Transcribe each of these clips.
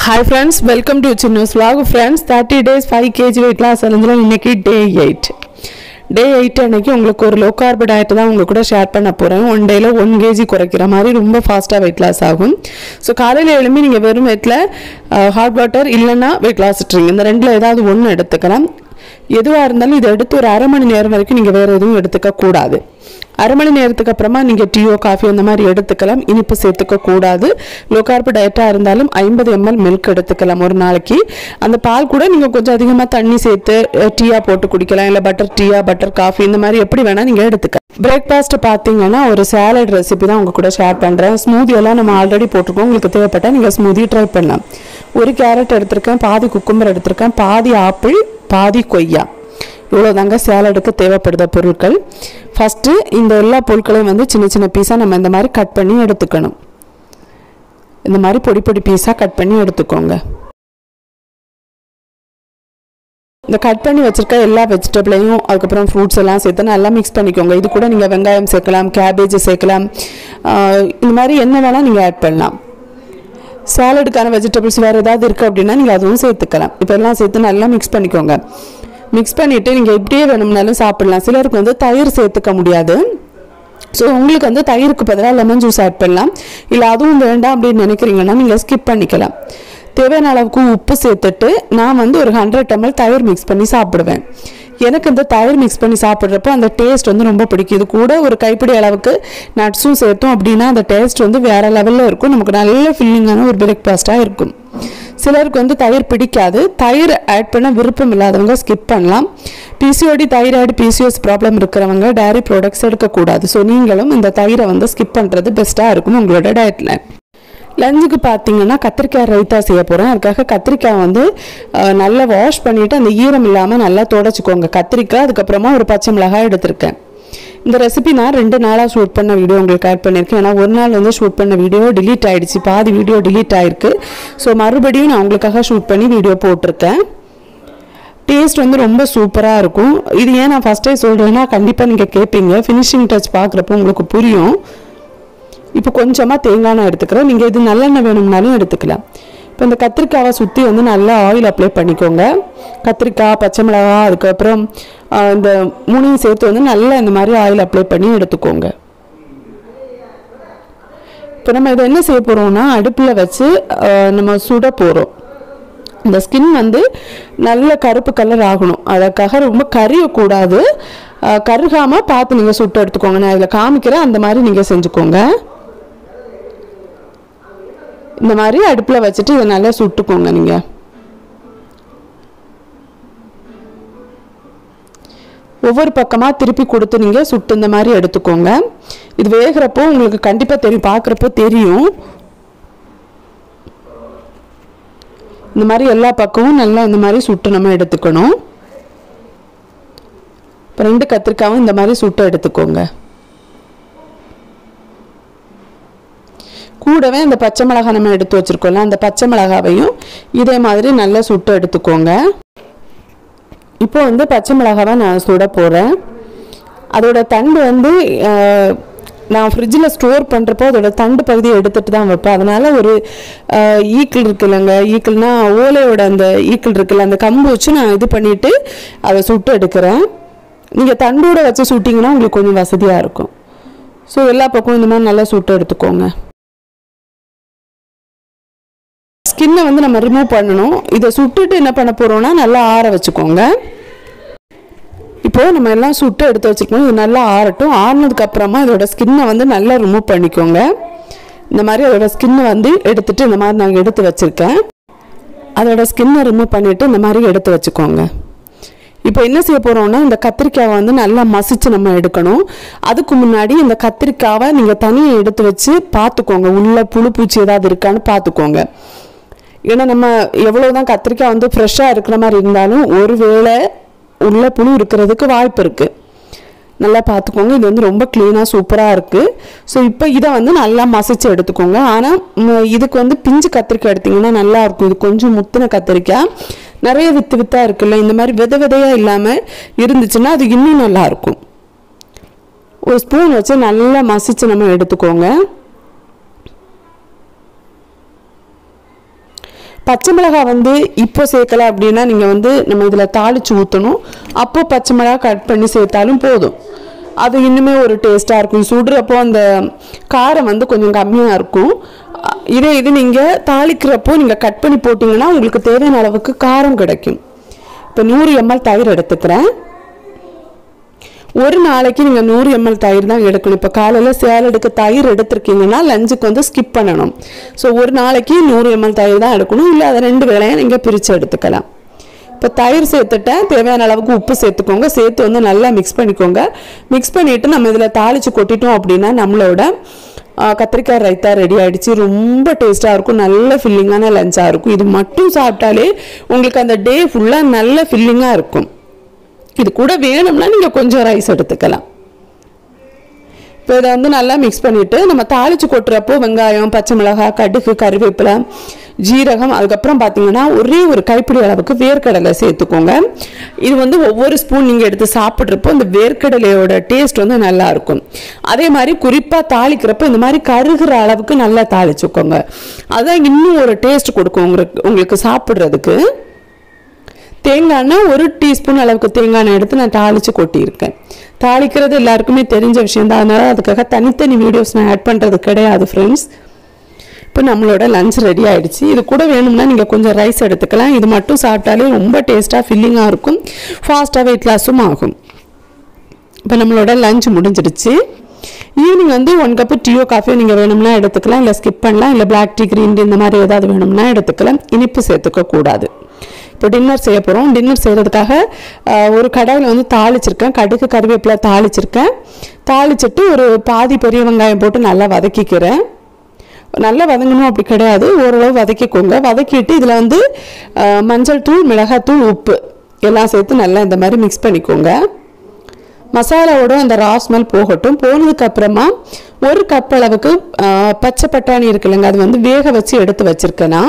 hi friends welcome to சின்னஸ் vlog friends thirty days five KG weight loss சேலஞ்சில் இன்னைக்கு day eight day eight அன்னைக்கு உங்களுக்கு ஒரு லோ கார்பு டயட் தான் உங்க கூட ஷேர் பண்ண போகிறேன் ஒன் டேயில் ஒன் கேஜி குறைக்கிற மாதிரி ரொம்ப ஃபாஸ்ட்டாக வெயிட் லாஸ் ஆகும் ஸோ காலையில் எழும்பி நீங்கள் வெறும் வெயிட்டில் ஹாட் வாட்டர் இல்லைன்னா வெயிட் லாஸ் ட்ரிங்க் இந்த ரெண்டில் ஏதாவது ஒன்று எடுத்துக்கலாம் எதுவாக இருந்தாலும் இதை எடுத்து ஒரு அரை மணி நேரம் வரைக்கும் நீங்கள் வேறு எதுவும் எடுத்துக்க கூடாது அரை மணி நேரத்துக்கு அப்புறமா நீங்கள் டீயோ காஃபி அந்த மாதிரி எடுத்துக்கலாம் இனிப்பு சேர்த்துக்க கூடாது லோ கார்பு டயட்டாக இருந்தாலும் ஐம்பது எம்எல் மில்க் எடுத்துக்கலாம் ஒரு நாளைக்கு அந்த பால் கூட நீங்கள் கொஞ்சம் அதிகமாக தண்ணி சேர்த்து டீயாக போட்டு குடிக்கலாம் இல்லை பட்டர் டீயா பட்டர் காஃபி இந்த மாதிரி எப்படி வேணால் நீங்கள் எடுத்துக்கலாம் பிரேக்ஃபாஸ்ட் பார்த்தீங்கன்னா ஒரு சாலட் ரெசிபி தான் உங்க கூட ஷேர் பண்ணுறேன் ஸ்மூதி எல்லாம் நம்ம ஆல்ரெடி போட்டிருக்கோம் உங்களுக்கு தேவைப்பட்டால் நீங்கள் ஸ்மூதி ட்ரை பண்ணலாம் ஒரு கேரட் எடுத்திருக்கேன் பாதி குக்கும்பர் எடுத்திருக்கேன் பாதி ஆப்பிள் பாதி கொய்யா இவ்வளோதாங்க சேலடுக்கு தேவைப்படுத பொருட்கள் ஃபஸ்ட்டு இந்த எல்லா பொருட்களையும் வந்து சின்ன சின்ன பீஸாக நம்ம இந்த மாதிரி கட் பண்ணி எடுத்துக்கணும் இந்த மாதிரி பொடி பொடி பீஸாக கட் பண்ணி எடுத்துக்கோங்க இந்த கட் பண்ணி வச்சிருக்க எல்லா வெஜிடபிளையும் அதுக்கப்புறம் ஃப்ரூட்ஸ் எல்லாம் சேர்த்து நல்லா மிக்ஸ் பண்ணிக்கோங்க இது கூட நீங்கள் வெங்காயம் சேர்க்கலாம் கேபேஜ் சேர்க்கலாம் ஆஹ் இந்த மாதிரி என்ன வேணால் நீங்கள் ஆட் பண்ணலாம் சாலடுக்கான வெஜிடபிள்ஸ் வேறு ஏதாவது இருக்குது அப்படின்னா நீங்கள் அதுவும் சேர்த்துக்கலாம் இப்போ எல்லாம் சேர்த்து நல்லா மிக்ஸ் பண்ணிக்கோங்க மிக்ஸ் பண்ணிவிட்டு நீங்கள் இப்படியே வேணும்னாலும் சாப்பிடலாம் சிலருக்கு வந்து தயிர் சேர்த்துக்க முடியாது ஸோ உங்களுக்கு வந்து தயிருக்கு பதிலாக லெமன் ஜூஸ் ஆட் பண்ணலாம் இல்லை அதுவும் வேண்டாம் அப்படின்னு நினைக்கிறீங்கன்னா நீங்கள் ஸ்கிப் பண்ணிக்கலாம் தேவையான அளவுக்கு உப்பு சேர்த்துட்டு நான் வந்து ஒரு ஹண்ட்ரட் எம்எல் தயிர் மிக்ஸ் பண்ணி சாப்பிடுவேன் எனக்கு இந்த தயிர் மிக்ஸ் பண்ணி சாப்பிட்றப்போ அந்த டேஸ்ட் வந்து ரொம்ப பிடிக்கும் இது கூட ஒரு கைப்பிடி அளவுக்கு நட்ஸும் சேர்த்தோம் அப்படின்னா அந்த டேஸ்ட் வந்து வேறு லெவலில் இருக்கும் நமக்கு நல்ல ஃபில்லிங்கான ஒரு பிரேக்ஃபாஸ்ட்டாக இருக்கும் சிலருக்கு வந்து தயிர் பிடிக்காது தயிர் ஆட் பண்ண விருப்பம் இல்லாதவங்க ஸ்கிப் பண்ணலாம் பிசிஓடி தைராய்டு பிசிஓஸ் ப்ராப்ளம் இருக்கிறவங்க டேரி ப்ராடக்ட்ஸ் எடுக்கக்கூடாது ஸோ நீங்களும் இந்த தயிரை வந்து ஸ்கிப் பண்ணுறது பெஸ்ட்டாக இருக்கும் உங்களோட டயட்டில் லஞ்சுக்கு பார்த்தீங்கன்னா கத்திரிக்காய் ரைத்தா செய்ய போகிறேன் அதுக்காக கத்திரிக்காய் வந்து அஹ், நல்லா வாஷ் பண்ணிவிட்டு அந்த ஈரம் இல்லாமல் நல்லா தொடச்சிக்கோங்க கத்திரிக்காய் அதுக்கப்புறமா ஒரு பச்சை மிளகாய் எடுத்திருக்கேன் இந்த ரெசிபி நான் ரெண்டு நாளாக ஷூட் பண்ண வீடியோ உங்களுக்கு ஆட் பண்ணியிருக்கேன் ஏன்னா ஒரு நாள் வந்து ஷூட் பண்ண வீடியோ டிலீட் ஆயிடுச்சு பாதி வீடியோ டிலீட் ஆயிருக்கு ஸோ மறுபடியும் நான் உங்களுக்காக ஷூட் பண்ணி வீடியோ போட்டிருக்கேன் டேஸ்ட் வந்து ரொம்ப சூப்பராக இருக்கும் இது ஏன் நான் ஃபஸ்ட்டே சொல்கிறேன்னா கண்டிப்பாக நீங்கள் கேட்பீங்க ஃபினிஷிங் டச் பார்க்குறப்போ உங்களுக்கு புரியும் இப்போ கொஞ்சமாக தேங்காய் எண்ணெய் எடுத்துக்கிறேன் நீங்கள் இது நல்லெண்ணெய் வேணும்னாலும் எடுத்துக்கலாம் இப்போ இந்த கத்திரிக்காவை சுற்றி வந்து நல்லா ஆயில் அப்ளை பண்ணிக்கோங்க கத்திரிக்காய் பச்சை மிளகாய் அதுக்கப்புறம் ஆ, இந்த மூணையும் சேர்த்து வந்து நல்லா இந்த மாதிரி ஆயில் அப்ளை பண்ணி எடுத்துக்கோங்க இப்போ நம்ம இதை என்ன செய்ய போகிறோம்னா அடுப்பில் வச்சு ஆ, நம்ம சுட போகிறோம் இந்த ஸ்கின் வந்து நல்ல கருப்பு கலர் ஆகணும் அதுக்காக ரொம்ப கரியக்கூடாது ஆ, கருகாம பார்த்து நீங்கள் சுட்டு எடுத்துக்கோங்க நான் இதில் காமிக்கிறேன் அந்த மாதிரி நீங்கள் செஞ்சுக்கோங்க இந்த மாதிரி அடுப்பில் வச்சுட்டு இதை நல்லா சுட்டுக்கோங்க நீங்கள் ஒவ்வொரு பக்கமாக திருப்பி கொடுத்து நீங்கள் சுட்டு இந்த மாதிரி எடுத்துக்கோங்க இது வேகிறப்போ உங்களுக்கு கண்டிப்பாக தெரியும் பார்க்குறப்போ தெரியும் இந்த மாதிரி எல்லா பக்கமும் நல்லா இந்த மாதிரி சுட்டு நம்ம எடுத்துக்கணும் இப்போ ரெண்டு கத்திரிக்காவும் இந்த மாதிரி சுட்டு எடுத்துக்கோங்க கூடவே இந்த பச்சை மிளகாய் நம்ம எடுத்து வச்சிருக்கோம்ல அந்த பச்சை மிளகாவையும் இதே மாதிரி நல்லா சுட்டு எடுத்துக்கோங்க இப்போ வந்து பச்சை மிளகாவை நான் சுட போகிறேன் அதோட தண்டு வந்து அஹ், நான் ஃப்ரிட்ஜில் ஸ்டோர் பண்ணுறப்போ அதோட தண்டு பகுதியை எடுத்துட்டு தான் வைப்பேன் அதனால ஒரு அஹ், ஈக்கிள் இருக்குல்லங்க ஈக்கிள்னா ஓலையோட அந்த ஈக்கிள் இருக்குல்ல அந்த கம்பு வச்சு நான் இது பண்ணிட்டு அதை சுட்டு எடுக்கிறேன் நீங்கள் தண்டோட வச்சு சுட்டிங்கன்னா உங்களுக்கு கொஞ்சம் வசதியாக இருக்கும் ஸோ எல்லா பக்கமும் இந்த மாதிரி நல்லா சுட்டு எடுத்துக்கோங்க ஸ்கின்னை வந்து நம்ம ரிமூவ் பண்ணணும் இதை சுட்டுட்டு என்ன பண்ண போகிறோம்னா நல்லா ஆற வச்சுக்கோங்க இப்போ நம்ம எல்லாம் சுட்டு எடுத்து வச்சுக்கணும் இது நல்லா ஆறட்டும் ஆறுனதுக்கு அப்புறமா இதோட ஸ்கின்னை வந்து நல்லா ரிமூவ் பண்ணிக்கோங்க இந்த மாதிரி அதோட ஸ்கின்னை வந்து எடுத்துட்டு இந்த மாதிரி நாங்கள் எடுத்து வச்சுருக்கேன் அதோட ஸ்கின்னை ரிமூவ் பண்ணிவிட்டு இந்த மாதிரி எடுத்து வச்சுக்கோங்க இப்போ என்ன செய்ய போகிறோம்னா இந்த கத்திரிக்காவை வந்து நல்லா மசிச்சு நம்ம எடுக்கணும் அதுக்கு முன்னாடி இந்த கத்திரிக்காவை நீங்கள் தனியாக எடுத்து வச்சு பார்த்துக்கோங்க உள்ள புழு பூச்சி ஏதாவது இருக்கான்னு பார்த்துக்கோங்க ஏன்னா நம்ம எவ்வளோதான் கத்திரிக்காய் வந்து ஃப்ரெஷ்ஷாக இருக்கிற மாதிரி இருந்தாலும் ஒருவேளை உள்ள புழு இருக்கிறதுக்கு வாய்ப்பு இருக்குது நல்லா பார்த்துக்கோங்க இது வந்து ரொம்ப க்ளீனாக சூப்பராக இருக்குது ஸோ இப்போ இதை வந்து நல்லா மசிச்சு எடுத்துக்கோங்க ஆனால் இதுக்கு வந்து பிஞ்சு கத்திரிக்காய் எடுத்திங்கன்னா நல்லா இருக்கும் இது கொஞ்சம் முத்தின கத்திரிக்காய் நிறைய வித்து வித்தாக இருக்குல்ல இந்த மாதிரி வித விதையாக இல்லாமல் இருந்துச்சுன்னா அது இன்னும் நல்லா இருக்கும் ஒரு ஸ்பூன் வச்சு நல்லா மசிச்சு நம்ம எடுத்துக்கோங்க பச்சை மிளகாய் வந்து இப்போ சேர்க்கல அப்படின்னா நீங்கள் வந்து நம்ம இதில் தாளித்து ஊற்றணும் அப்போ பச்சை மிளகாய் கட் பண்ணி சேர்த்தாலும் போதும் அது இன்னுமே ஒரு டேஸ்ட்டாக இருக்கும் சுடுறப்போ அந்த காரம் வந்து கொஞ்சம் கம்மியாக இருக்கும் அ- இதே இது நீங்கள் தாளிக்கிறப்போ நீங்கள் கட் பண்ணி போட்டிங்கன்னா உங்களுக்கு தேவையான அளவுக்கு காரம் கிடைக்கும் இப்போ நூறு எம்எல் தயிர் எடுத்துக்கிறேன் ஒரு நாளைக்கு நீங்கள் நூறு எம்எல் தயிர் தான் எடுக்கணும் இப்போ காலையில் சேலடுக்கு தயிர் எடுத்திருக்கீங்கன்னா லஞ்சுக்கு வந்து ஸ்கிப் பண்ணணும் ஸோ ஒரு நாளைக்கு நூறு எம்எல் தயிர் தான் எடுக்கணும் இல்லை அதை ரெண்டு வேளையும் நீங்கள் பிரித்து எடுத்துக்கலாம் இப்போ தயிர் சேர்த்துட்டேன் தேவையான அளவுக்கு உப்பு சேர்த்துக்கோங்க சேர்த்து வந்து நல்லா மிக்ஸ் பண்ணிக்கோங்க மிக்ஸ் பண்ணிவிட்டு நம்ம இதில் தாளித்து கொட்டிட்டோம் அப்படின்னா நம்மளோட ஆ, கத்திரிக்காய் ரைத்தா ரெடி ஆயிடுச்சு ரொம்ப டேஸ்ட்டாக இருக்கும் நல்ல ஃபில்லிங்கான லஞ்சாக இருக்கும் இது மட்டும் சாப்பிட்டாலே உங்களுக்கு அந்த டே ஃபுல்லாக நல்ல ஃபில்லிங்காக இருக்கும் இது கூட வேணும்னா நீங்கள் கொஞ்சம் ரைஸ் எடுத்துக்கலாம் இப்போ இதை வந்து நல்லா மிக்ஸ் பண்ணிவிட்டு நம்ம தாளித்து கொட்டுறப்போ வெங்காயம் பச்சை மிளகாய் கடுகு கருவேப்பிலை ஜீரகம் அதுக்கப்புறம் பார்த்தீங்கன்னா ஒரே ஒரு கைப்பிடி அளவுக்கு வேர்க்கடலை சேர்த்துக்கோங்க இது வந்து ஒவ்வொரு ஸ்பூன் நீங்கள் எடுத்து சாப்பிட்றப்போ இந்த வேர்க்கடலையோட டேஸ்ட் வந்து நல்லா இருக்கும் அதே மாதிரி குறிப்பாக தாளிக்கிறப்போ இந்த மாதிரி கருகிற அளவுக்கு நல்லா தாளிச்சுக்கோங்க அதான் இன்னும் ஒரு டேஸ்ட் கொடுக்கும் உங்களுக்கு உங்களுக்கு சாப்பிட்றதுக்கு தேங்காய் எண்ணெய் ஒரு டீஸ்பூன் அளவுக்கு தேங்காய் எண்ணெய் எடுத்து நான் தாளித்து கொட்டியிருக்கேன் தாளிக்கிறது எல்லாருக்குமே தெரிஞ்ச விஷயம் தான் அதனால் அதுக்காக தனித்தனி வீடியோஸ் நான் ஆட் பண்ணுறது கிடையாது ஃப்ரெண்ட்ஸ் இப்போ நம்மளோட லஞ்ச் ரெடி ஆயிடுச்சு இது கூட வேணும்னா நீங்கள் கொஞ்சம் ரைஸ் எடுத்துக்கலாம் இது மட்டும் சாப்பிட்டாலே ரொம்ப டேஸ்ட்டாக ஃபில்லிங்காக இருக்கும் ஃபாஸ்ட்டாக வெயிட் லாஸும் ஆகும் இப்போ நம்மளோட லஞ்ச் முடிஞ்சிடுச்சு ஈவினிங் வந்து ஒன் கப்பு டீயோ காஃபியோ நீங்கள் வேணும்னா எடுத்துக்கலாம் இல்லை ஸ்கிப் பண்ணலாம் இல்லை பிளாக் டீ க்ரீன் டீ இந்த மாதிரி ஏதாவது வேணும்னா எடுத்துக்கலாம் இனிப்பு சேர்த்துக்க கூடாது இப்போ டின்னர் செய்ய போகிறோம் டின்னர் செய்கிறதுக்காக ஆஹ், ஒரு கடாயில் வந்து தாளிச்சிருக்கேன் கடுகு கருவேப்பிலை தாளிச்சிருக்கேன் தாளிச்சிட்டு ஒரு பாதி பெரிய வெங்காயம் போட்டு நல்லா வதக்கிக்கிறேன் நல்லா வதங்கணும் அப்படி கிடையாது ஓரளவு வதக்கிக்கோங்க வதக்கிட்டு இதில் வந்து ஆஹ், மஞ்சள் தூள் மிளகாத்தூள் உப்பு எல்லாம் சேர்த்து நல்லா இந்த மாதிரி மிக்ஸ் பண்ணிக்கோங்க மசாலாவோட அந்த ரா ஸ்மெல் போகட்டும் போனதுக்கு அப்புறமா ஒரு கப் அளவுக்கு ஆ, பச்சை பட்டாணி இருக்கு இல்லைங்க அது வந்து வேக வச்சு எடுத்து வச்சிருக்கேன் நான்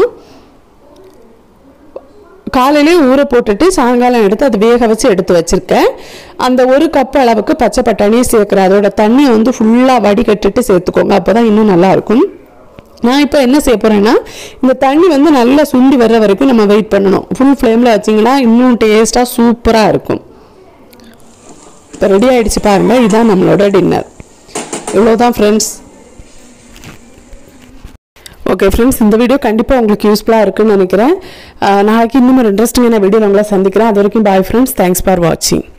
காலையிலே ஊற போட்டுட்டு சாயங்காலம் எடுத்து அது வேக வச்சு எடுத்து வச்சிருக்கேன் அந்த ஒரு கப் அளவுக்கு பச்சை பட்டாணியை சேர்க்குறேன் அதோட தண்ணியை வந்து ஃபுல்லாக வடிகட்டிட்டு சேர்த்துக்கோங்க அப்போ தான் இன்னும் நல்லா இருக்கும் நான் இப்போ என்ன செய்ய போகிறேன்னா இந்த தண்ணி வந்து நல்லா சுண்டி வர்ற வரைக்கும் நம்ம வெயிட் பண்ணணும் ஃபுல் ஃப்ளேமில் வச்சிங்கன்னா இன்னும் டேஸ்ட்டாக சூப்பராக இருக்கும் இப்போ ரெடி ஆயிடுச்சு பாருங்க இதுதான் நம்மளோட டின்னர் இவ்வளோதான் ஃப்ரெண்ட்ஸ் ஓகே ஃப்ரெண்ட்ஸ் இந்த வீடியோ கண்டிப்பாக உங்களுக்கு யூஸ்ஃபுல்லாக இருக்குன்னு நினைக்கிறேன் அஹ் நாளைக்கு இன்னும் ஒரு இன்ட்ரெஸ்டிங்கான வீடியோ உங்களை சந்திக்கிறேன் அது வரைக்கும் பாய் ஃப்ரெண்ட்ஸ் தேங்க்ஸ் ஃபார் வாட்சிங்